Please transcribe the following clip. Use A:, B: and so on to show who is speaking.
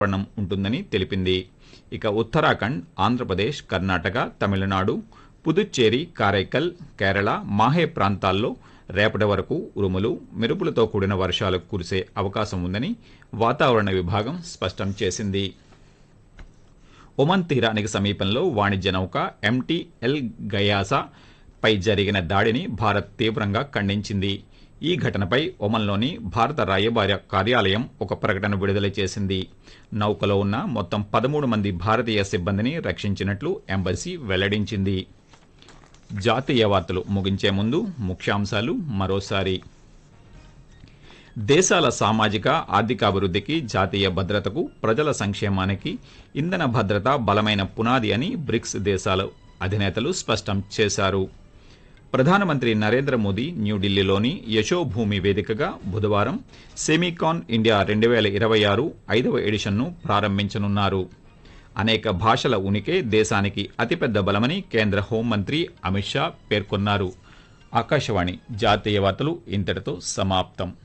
A: వాతావరణం ఉంటుందని తెలిపింది ఇక ఉత్తరాఖండ్ ఆంధ్రప్రదేశ్ కర్ణాటక తమిళనాడు పుదుచ్చేరి కారైకల్ కేరళ మాహే ప్రాంతాల్లో రేపటి వరకు ఉరుములు మెరుపులతో కూడిన వర్షాలు కురిసే అవకాశం ఉందని వాతావరణ విభాగం స్పష్టం చేసింది ఒమన్ తీరానికి సమీపంలో వాణిజ్య నౌక ఎంటీ ఎల్ గయాసా పై జరిగిన దాడిని భారత్ తీవ్రంగా ఖండించింది ఈ ఘటనపై ఒమన్లోని భారత రాయబార కార్యాలయం ఒక ప్రకటన విడుదల చేసింది నౌకలో ఉన్న మొత్తం పదమూడు మంది భారతీయ సిబ్బందిని రక్షించినట్లు ఎంబసీ వెల్లడించింది జాతీయ వార్తలు ముగించే ముందు ముఖ్యాంశాలు మరోసారి దేశాల సామాజిక ఆర్థికాభివృద్ధికి జాతీయ భద్రతకు ప్రజల సంక్షేమానికి ఇంధన భద్రత బలమైన పునాది అని బ్రిక్స్ దేశాల అధినేతలు స్పష్టం చేశారు ప్రధానమంత్రి నరేంద్ర మోదీ న్యూఢిల్లీలోని యశోభూమి వేదికగా బుధవారం సెమీకాన్ ఇండియా రెండు వేల ఇరవై ఆరు ఐదవ ఎడిషన్ను ప్రారంభించనున్నారు అనేక భాషల ఉనికే దేశానికి అతిపెద్ద బలమని కేంద్ర హోంమంత్రి అమిత్ షా పేర్కొన్నారు ఆకాశవాణి జాతీయ వార్తలు ఇంతటితో సమాప్తం